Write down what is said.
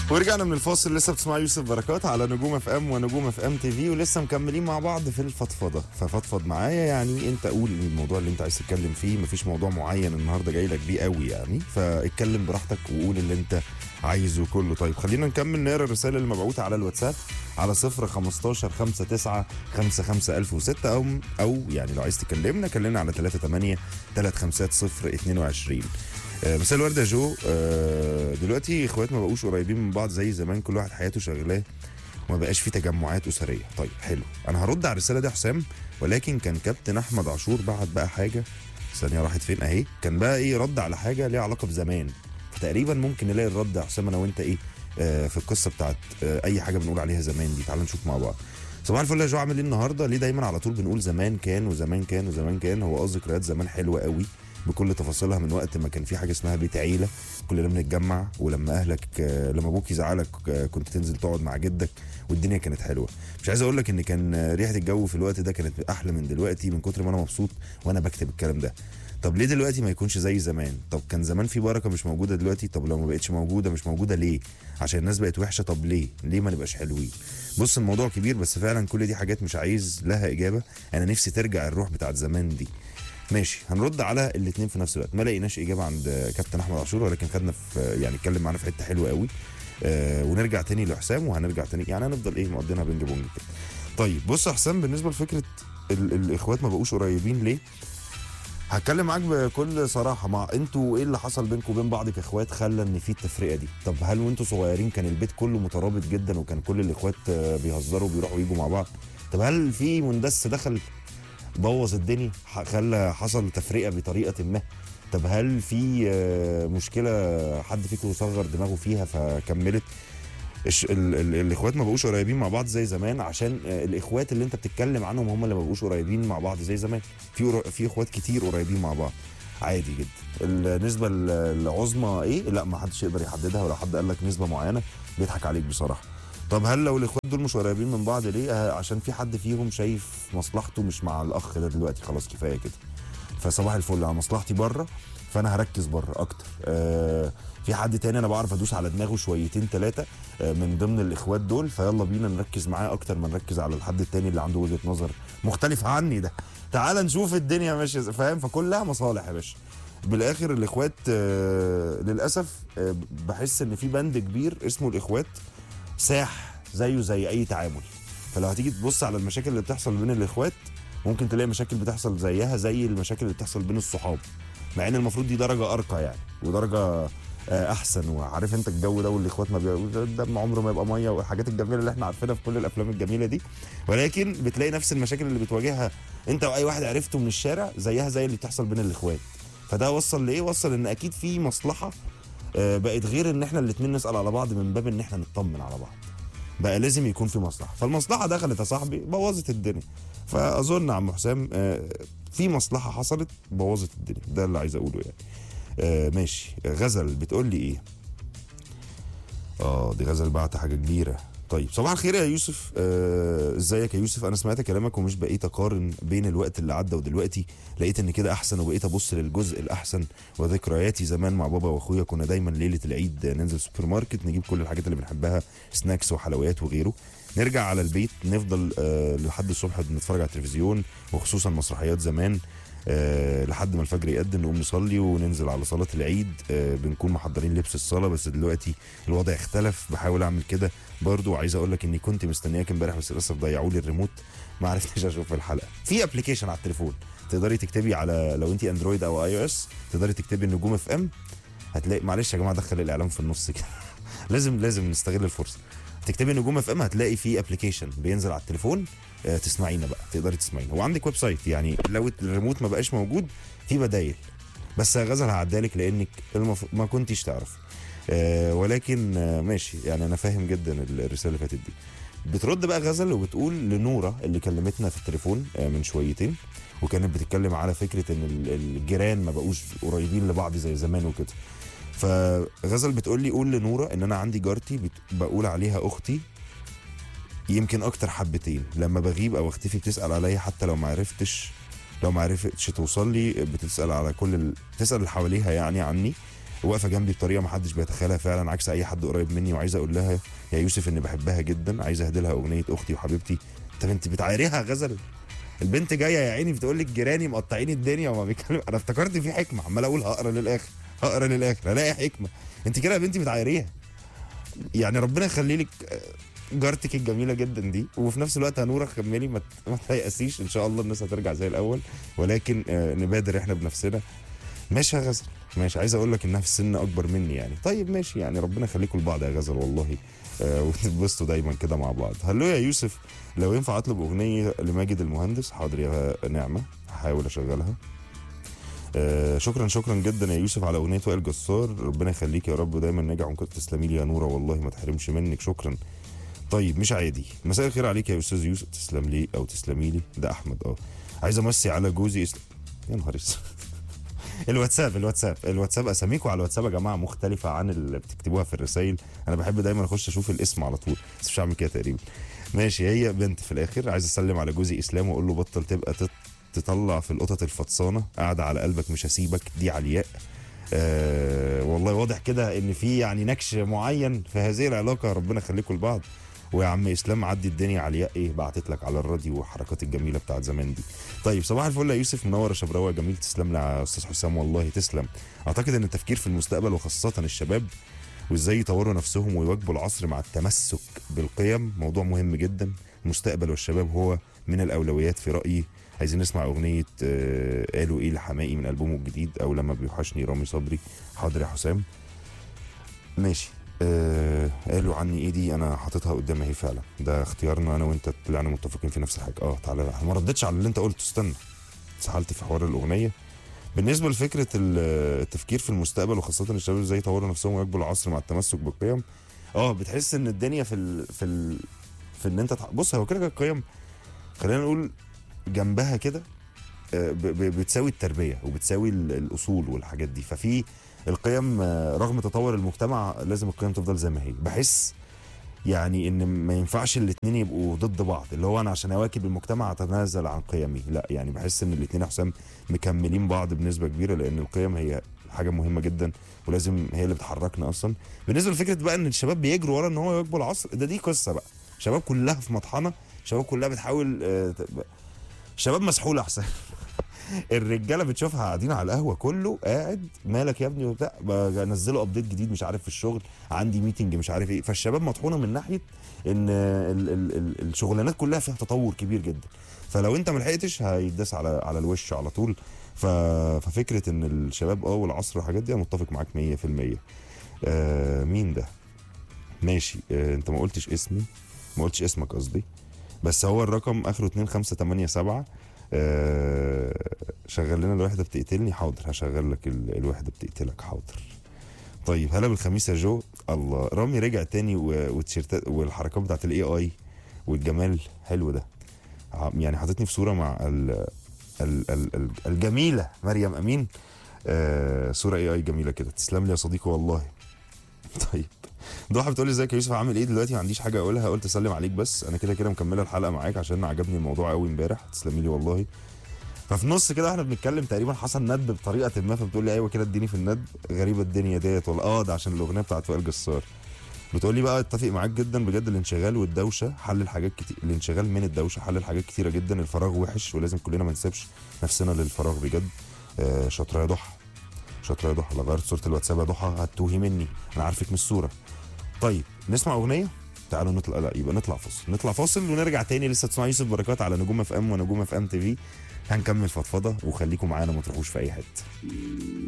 ورجعنا من الفاصل لسه بتسمع يوسف بركات على نجوم اف ام ونجوم اف ام تي في ولسه مكملين مع بعض في الفضفضه ففضفض معايا يعني انت قول الموضوع اللي انت عايز تتكلم فيه مفيش موضوع معين النهارده جاي لك بيه قوي يعني فاتكلم براحتك وقول اللي انت عايزه كله طيب خلينا نكمل نقرا الرسائل اللي مبعوثه على الواتساب على 0 15 59 55 1006 او او يعني لو عايز تكلمنا كلمنا على 38 350 22 آه، مساء الورد يا جو آه، دلوقتي اخوات ما بقوش قريبين من بعض زي زمان كل واحد حياته شغلاه وما بقاش في تجمعات اسريه طيب حلو انا هرد على الرساله دي يا حسام ولكن كان كابتن احمد عاشور بعت بقى حاجه ثانيه راحت فين اهي كان بقى ايه رد على حاجه ليها علاقه بزمان فتقريبا ممكن نلاقي الرد يا حسام انا وانت ايه آه، في القصه بتاعت آه، اي حاجه بنقول عليها زمان دي تعال نشوف مع بعض صباح الفل يا جو عامل ايه النهارده ليه دايما على طول بنقول زمان كان وزمان كان وزمان كان هو اه ذكريات زمان حلوه قوي بكل تفاصيلها من وقت ما كان في حاجه اسمها بيت عيله كلنا بنتجمع ولما اهلك آه، لما ابوك يزعلك آه، كنت تنزل تقعد مع جدك والدنيا كانت حلوه مش عايز اقول لك ان كان آه، ريحه الجو في الوقت ده كانت احلى من دلوقتي من كتر ما انا مبسوط وانا بكتب الكلام ده طب ليه دلوقتي ما يكونش زي زمان طب كان زمان في بركه مش موجوده دلوقتي طب لو ما بقتش موجوده مش موجوده ليه عشان الناس بقت وحشه طب ليه ليه ما نبقاش حلوين بص الموضوع كبير بس فعلا كل دي حاجات مش عايز لها اجابه انا نفسي ترجع الروح بتاعت زمان دي ماشي هنرد على الاثنين في نفس الوقت ما لقيناش اجابه عند كابتن احمد عاشور ولكن خدنا في يعني اتكلم معانا في حته حلوه قوي آه ونرجع تاني لحسام وهنرجع تاني يعني هنفضل ايه مقضينها بينج بونج كده طيب بص يا حسام بالنسبه لفكره ال- الاخوات ما بقوش قريبين ليه هتكلم معاك بكل صراحه مع انتوا ايه اللي حصل بينكم وبين بعض كاخوات خلى ان في التفرقه دي طب هل وانتوا صغيرين كان البيت كله مترابط جدا وكان كل الاخوات آه، بيهزروا وبيروحوا ويجوا مع بعض طب هل في مندس دخل بوظ الدنيا ح- خلى حصل تفرقه بطريقه ما طب هل في آه، مشكله حد فيكم صغر دماغه فيها فكملت الش... ال... ال... الاخوات ما بقوش قريبين مع بعض زي زمان عشان آه، الاخوات اللي انت بتتكلم عنهم هم اللي ما بقوش قريبين مع بعض زي زمان في قر... في اخوات كتير قريبين مع بعض عادي جدا النسبه ال- العظمى ايه لا ما حدش يقدر يحددها ولو حد قال لك نسبه معينه بيضحك عليك بصراحه طب هل لو الاخوات دول مش قريبين من بعض ليه آه، عشان في حد فيهم شايف مصلحته مش مع الاخ ده دلوقتي خلاص كفايه كده فصباح الفل انا مصلحتي بره فانا هركز بره اكتر آه في حد تاني انا بعرف ادوس على دماغه شويتين ثلاثه آه من ضمن الاخوات دول فيلا بينا نركز معاه اكتر ما نركز على الحد التاني اللي عنده وجهه نظر مختلفه عني ده تعال نشوف الدنيا ماشيه إزاي، فاهم فكلها مصالح يا باشا بالاخر الاخوات آه للاسف آه بحس ان في بند كبير اسمه الاخوات ساح زيه زي اي تعامل فلو هتيجي تبص على المشاكل اللي بتحصل بين الاخوات ممكن تلاقي مشاكل بتحصل زيها زي المشاكل اللي بتحصل بين الصحاب مع ان المفروض دي درجه ارقى يعني ودرجه آه، احسن وعارف انت الجو ده والاخوات ما بيقولوا الدم عمره ما يبقى ميه والحاجات الجميله اللي احنا عارفينها في كل الافلام الجميله دي ولكن بتلاقي نفس المشاكل اللي بتواجهها انت واي واحد عرفته من الشارع زيها زي اللي بتحصل بين الاخوات فده وصل لايه وصل ان اكيد في مصلحه آه، بقت غير ان احنا الاثنين نسال على بعض من باب ان احنا نطمن على بعض بقى لازم يكون في مصلحه فالمصلحه دخلت يا صاحبي بوظت الدنيا فاظن يا عم حسام آه، في مصلحه حصلت بوظت الدنيا ده اللي عايز اقوله يعني آه، ماشي غزل بتقول لي ايه اه دي غزل بعت حاجه كبيره طيب صباح الخير يا يوسف آه، ازيك يا يوسف انا سمعت كلامك ومش بقيت اقارن بين الوقت اللي عدى ودلوقتي لقيت ان كده احسن وبقيت ابص للجزء الاحسن وذكرياتي زمان مع بابا واخويا كنا دايما ليله العيد ننزل سوبر ماركت نجيب كل الحاجات اللي بنحبها سناكس وحلويات وغيره نرجع على البيت نفضل آه لحد الصبح بنتفرج على التلفزيون وخصوصا مسرحيات زمان آه لحد ما الفجر يقدم نقوم نصلي وننزل على صلاة العيد آه بنكون محضرين لبس الصلاة بس دلوقتي الوضع اختلف بحاول اعمل كده برضو عايز اقول لك اني كنت مستنياك امبارح بس للاسف ضيعوا لي الريموت ما عرفتش اشوف الحلقة في ابلكيشن على التليفون تقدري تكتبي على لو انت اندرويد او اي او اس تقدري تكتبي النجوم اف ام هتلاقي معلش يا جماعه دخل الاعلام في النص كده لازم لازم نستغل الفرصه تكتبي نجوم اف ام هتلاقي في ابلكيشن بينزل على التليفون آه، تسمعينا بقى تقدري تسمعينا وعندك ويب سايت يعني لو الريموت ما بقاش موجود في بدايل بس يا غزل هعدالك لانك المف... ما كنتيش تعرف آه ولكن آه ماشي يعني انا فاهم جدا الرساله اللي فاتت دي بترد بقى غزل وبتقول لنوره اللي كلمتنا في التليفون آه من شويتين وكانت بتتكلم على فكره ان ال- الجيران ما بقوش قريبين لبعض زي زمان وكده فغزل بتقول لي قول لنوره ان انا عندي جارتي بت... بقول عليها اختي يمكن اكتر حبتين لما بغيب او اختفي بتسال عليا حتى لو ما عرفتش لو ما عرفتش توصل لي بتسال على كل ال... تسال اللي حواليها يعني عني واقفه جنبي بطريقه ما حدش بيتخيلها فعلا عكس اي حد قريب مني وعايز اقول لها يا يوسف اني بحبها جدا عايز اهدي لها اغنيه اختي وحبيبتي طب انت بتعايريها يا غزل البنت جايه يا عيني بتقول لك جيراني مقطعين الدنيا وما بيتكلم انا افتكرت في حكمه عمال اقول هقرا للاخر هقرا للاخر الاقي حكمه انت كده يا بنتي بتعايريها يعني ربنا يخلي لك آه، جارتك الجميله جدا دي وفي نفس الوقت هنوره كملي ما ت- ما تيأسيش ان شاء الله الناس هترجع زي الاول ولكن آه، نبادر احنا بنفسنا ماشي يا غزل ماشي عايز اقول لك انها في السن اكبر مني يعني طيب ماشي يعني ربنا يخليكم لبعض يا غزل والله آه وتتبسطوا دايما كده مع بعض هلو يا يوسف لو ينفع اطلب اغنيه لماجد المهندس حاضر يا نعمه هحاول اشغلها آه شكرا شكرا جدا يا يوسف على اغنيه وائل جسار ربنا يخليك يا رب دايما ناجح وكنت تسلمي لي يا نوره والله ما تحرمش منك شكرا طيب مش عادي مساء الخير عليك يا استاذ يوسف تسلم لي او تسلمي لي ده احمد اه عايز امسي على جوزي اسلام يا نهار اسود الواتساب الواتساب الواتساب اساميكم على الواتساب يا جماعه مختلفه عن اللي بتكتبوها في الرسائل انا بحب دايما اخش اشوف الاسم على طول بس مش هعمل كده تقريبا ماشي هي بنت في الاخر عايز اسلم على جوزي اسلام واقول له بطل تبقى تت- تطلع في القطط الفطسانه قاعده على قلبك مش هسيبك دي علياء آه والله واضح كده ان في يعني نكش معين في هذه العلاقه ربنا يخليكم لبعض ويا عم اسلام عدي الدنيا علياء ايه بعتت لك على الراديو والحركات الجميله بتاعت زمان دي طيب صباح الفل يا يوسف منور يا شبراوي جميل تسلم لي يا استاذ حسام والله تسلم اعتقد ان التفكير في المستقبل وخاصه الشباب وازاي يطوروا نفسهم ويواكبوا العصر مع التمسك بالقيم موضوع مهم جدا المستقبل والشباب هو من الاولويات في رايي عايزين نسمع اغنيه آه، قالوا ايه لحمائي من البومه الجديد او لما بيوحشني رامي صبري حاضر يا حسام ماشي آه قالوا عني ايه دي انا حاططها قدامي اهي فعلا ده اختيارنا انا وانت طلعنا متفقين في نفس الحاجه اه تعالى أنا ما ردتش على اللي انت قلته استنى سحلت في حوار الاغنيه بالنسبه لفكره ال- التفكير في المستقبل وخاصه الشباب ازاي يطوروا نفسهم ويواكبوا العصر مع التمسك بالقيم اه بتحس ان الدنيا في ال في ال في ان انت تح- بص هو كده كده القيم خلينا نقول جنبها كده آه، ب- ب- بتساوي التربيه وبتساوي ال- الاصول والحاجات دي ففي القيم آه، رغم تطور المجتمع لازم القيم تفضل زي ما هي بحس يعني ان ما ينفعش الاثنين يبقوا ضد بعض اللي هو انا عشان اواكب المجتمع اتنازل عن قيمي لا يعني بحس ان الاثنين يا حسام مكملين بعض بنسبه كبيره لان القيم هي حاجه مهمه جدا ولازم هي اللي بتحركنا اصلا بالنسبه لفكره بقى ان الشباب بيجروا ورا ان هو يواكبوا العصر ده دي قصه بقى شباب كلها في مطحنه شباب كلها بتحاول آه، ت- شباب مسحوله احسن الرجاله بتشوفها قاعدين على القهوه كله قاعد مالك يا ابني وبتاع بنزلوا ابديت جديد مش عارف في الشغل عندي ميتنج مش عارف ايه فالشباب مطحونه من ناحيه ان ال ال ال الشغلانات كلها فيها تطور كبير جدا فلو انت ما لحقتش هيداس على على الوش على طول ف... ففكره ان الشباب اه والعصر والحاجات دي انا متفق معاك 100% آه مين ده ماشي آه انت ما قلتش اسمي ما قلتش اسمك قصدي بس هو الرقم اخره 2587 آه شغل لنا الوحده بتقتلني حاضر هشغل لك ال- الوحده بتقتلك حاضر طيب هلا بالخميس يا جو الله رامي رجع تاني و- والتيشيرتات والحركات بتاعت الاي اي والجمال حلو ده عم- يعني حاططني في صوره مع ال ال ال ال الجميله مريم امين آه صوره اي اي جميله كده تسلم لي يا صديقي والله طيب ضحى بتقول لي ازيك يا يوسف عامل ايه دلوقتي ما عنديش حاجه اقولها قلت اسلم عليك بس انا كده كده مكمله الحلقه معاك عشان عجبني الموضوع قوي امبارح تسلمي لي والله ففي نص كده احنا بنتكلم تقريبا حصل ندب بطريقه ما فبتقول لي ايوه كده اديني في الندب غريبه الدنيا ديت ولا اه ده عشان الاغنيه بتاعت وائل جسار بتقول لي بقى اتفق معاك جدا بجد الانشغال والدوشه حل الحاجات كتير الانشغال من الدوشه حل الحاجات كتيره جدا الفراغ وحش ولازم كلنا ما نسيبش نفسنا للفراغ بجد آه شاطره يا ضحى شاطره يا ضحى لو غيرت صوره الواتساب يا ضحى هتوهي مني انا عارفك من الصوره طيب نسمع اغنيه تعالوا نطلع لا يبقى نطلع فاصل نطلع فاصل ونرجع تاني لسه تسمع يوسف بركات على نجوم اف ام ونجوم اف ام تي في هنكمل فضفضه وخليكم معانا ما تروحوش في اي حته